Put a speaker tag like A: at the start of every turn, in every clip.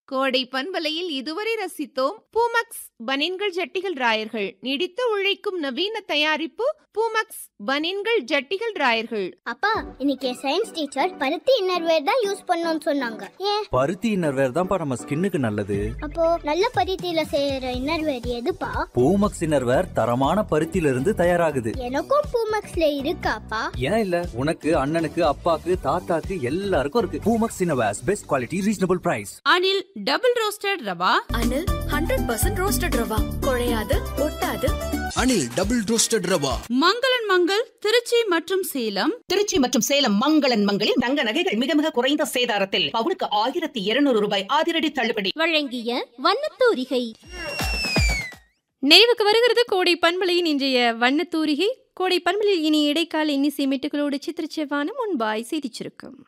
A: கோடை பண்பலையில் இதுவரை ரசித்தோம் பூமக்ஸ் பனின்கள் ஜட்டிகள் ராயர்கள் நீடித்து உழைக்கும் நவீன தயாரிப்பு பூமக்ஸ் பனின்கள் ஜட்டிகள் ராயர்கள்
B: அப்பா இன்னைக்கு சயின்ஸ் டீச்சர் பருத்தி இன்னர்வேர் தான் யூஸ் பண்ணணும்னு சொன்னாங்க ஏன்
C: பருத்தி இன்னர்வேர் தான்ப்பா நம்ம ஸ்கின்னுக்கு நல்லது
B: அப்போ நல்ல பருத்தியில செய்யற இன்னர்வேர் எதுப்பா
C: பூமக்ஸ் இன்னர்வேர் தரமான பருத்தியில இருந்து தயாராகுது
B: எனக்கும் பூமக்ஸ்ல இருக்காப்பா
C: ஏன் இல்ல உனக்கு அண்ணனுக்கு அப்பாக்கு தாத்தாக்கு எல்லாருக்கும் இருக்கு Poomex innerwears best quality reasonable price
D: Anil double roasted rava
E: Anil hundred percent roasted rava குழையாது ஒட்டாது
F: அனில் டபுள் ரோஸ்டட் ரவா
D: மங்களன் மங்கள் திருச்சி மற்றும் சேலம்
G: திருச்சி மற்றும் சேலம் மங்களன் மங்களில் தங்க நகைகள் மிக மிக குறைந்த சேதாரத்தில் பவுனுக்கு ஆயிரத்தி இருநூறு ரூபாய் அதிரடி தள்ளுபடி
B: வழங்கிய வண்ணத்தூரிகை
H: நிறைவுக்கு வருகிறது கோடை பண்பலையின் இன்றைய வண்ணத்தூரிகை கோடை பண்பலில் இனி இடைக்கால இன்னிசை மெட்டுகளோடு சித்திரச்செவ்வானம் முன்பாய் செய்திச் சுருக்கம்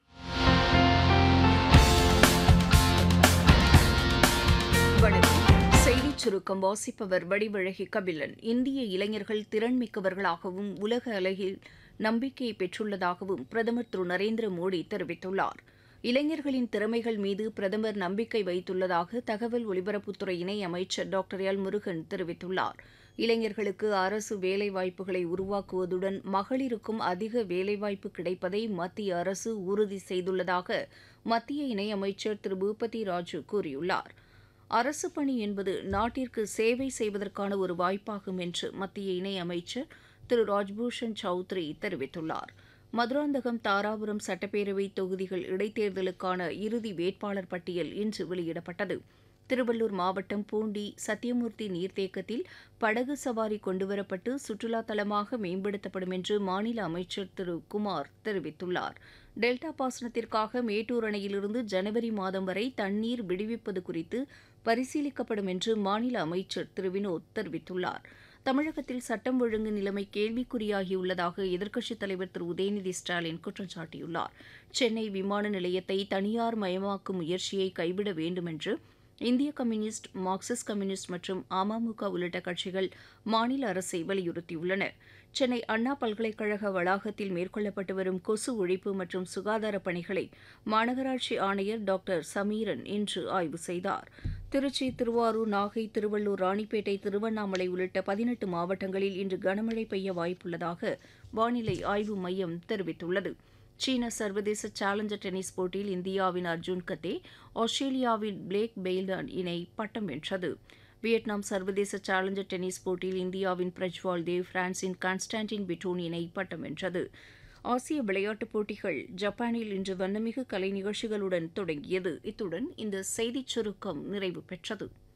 I: வணக்கம் செய்திச் சுருக்கம் வாசிப்பவர் வடிவழகி கபிலன் இந்திய இளைஞர்கள் திறன்மிக்கவர்களாகவும் உலக அளவில் நம்பிக்கையை பெற்றுள்ளதாகவும் பிரதமர் திரு நரேந்திர மோடி தெரிவித்துள்ளார் இளைஞர்களின் திறமைகள் மீது பிரதமர் நம்பிக்கை வைத்துள்ளதாக தகவல் ஒலிபரப்புத்துறை இணை அமைச்சர் டாக்டர் எல் முருகன் தெரிவித்துள்ளார் இளைஞர்களுக்கு அரசு வேலைவாய்ப்புகளை உருவாக்குவதுடன் மகளிருக்கும் அதிக வேலைவாய்ப்பு கிடைப்பதை மத்திய அரசு உறுதி செய்துள்ளதாக மத்திய இணையமைச்சர் திரு பூபதி ராஜு கூறியுள்ளார் அரசு பணி என்பது நாட்டிற்கு சேவை செய்வதற்கான ஒரு வாய்ப்பாகும் என்று மத்திய இணையமைச்சர் திரு ராஜ்பூஷன் சௌத்ரி தெரிவித்துள்ளார் மதுராந்தகம் தாராபுரம் சட்டப்பேரவை தொகுதிகள் இடைத்தேர்தலுக்கான இறுதி வேட்பாளர் பட்டியல் இன்று வெளியிடப்பட்டது திருவள்ளூர் மாவட்டம் பூண்டி சத்தியமூர்த்தி நீர்த்தேக்கத்தில் படகு சவாரி கொண்டுவரப்பட்டு சுற்றுலா தலமாக மேம்படுத்தப்படும் என்று மாநில அமைச்சர் திரு குமார் தெரிவித்துள்ளார் டெல்டா பாசனத்திற்காக மேட்டூர் அணையிலிருந்து ஜனவரி மாதம் வரை தண்ணீர் விடுவிப்பது குறித்து பரிசீலிக்கப்படும் என்று மாநில அமைச்சர் திரு வினோத் தெரிவித்துள்ளார் தமிழகத்தில் சட்டம் ஒழுங்கு நிலைமை கேள்விக்குறியாகியுள்ளதாக எதிர்க்கட்சித் தலைவர் திரு உதயநிதி ஸ்டாலின் குற்றம் சாட்டியுள்ளார் சென்னை விமான நிலையத்தை தனியார் மயமாக்கும் முயற்சியை கைவிட வேண்டும் என்று இந்திய கம்யூனிஸ்ட் மார்க்சிஸ்ட் கம்யூனிஸ்ட் மற்றும் அமமுக உள்ளிட்ட கட்சிகள் மாநில அரசை வலியுறுத்தியுள்ளன சென்னை அண்ணா பல்கலைக்கழக வளாகத்தில் மேற்கொள்ளப்பட்டு வரும் கொசு ஒழிப்பு மற்றும் சுகாதார பணிகளை மாநகராட்சி ஆணையர் டாக்டர் சமீரன் இன்று ஆய்வு செய்தார் திருச்சி திருவாரூர் நாகை திருவள்ளூர் ராணிப்பேட்டை திருவண்ணாமலை உள்ளிட்ட பதினெட்டு மாவட்டங்களில் இன்று கனமழை பெய்ய வாய்ப்புள்ளதாக வானிலை ஆய்வு மையம் தெரிவித்துள்ளது சீன சர்வதேச சேலஞ்சர் டென்னிஸ் போட்டியில் இந்தியாவின் அர்ஜுன் கத்தே ஆஸ்திரேலியாவின் பிளேக் பெய்ல்டன் இணை பட்டம் வென்றது வியட்நாம் சர்வதேச சேலஞ்சர் டென்னிஸ் போட்டியில் இந்தியாவின் பிரஜ்வால் தேவ் பிரான்சின் கான்ஸ்டான்டின் பிட்டோன் இணை பட்டம் வென்றது ஆசிய விளையாட்டுப் போட்டிகள் ஜப்பானில் இன்று வண்ணமிகு கலை நிகழ்ச்சிகளுடன் தொடங்கியது இத்துடன் இந்த செய்திச் சுருக்கம் நிறைவு பெற்றது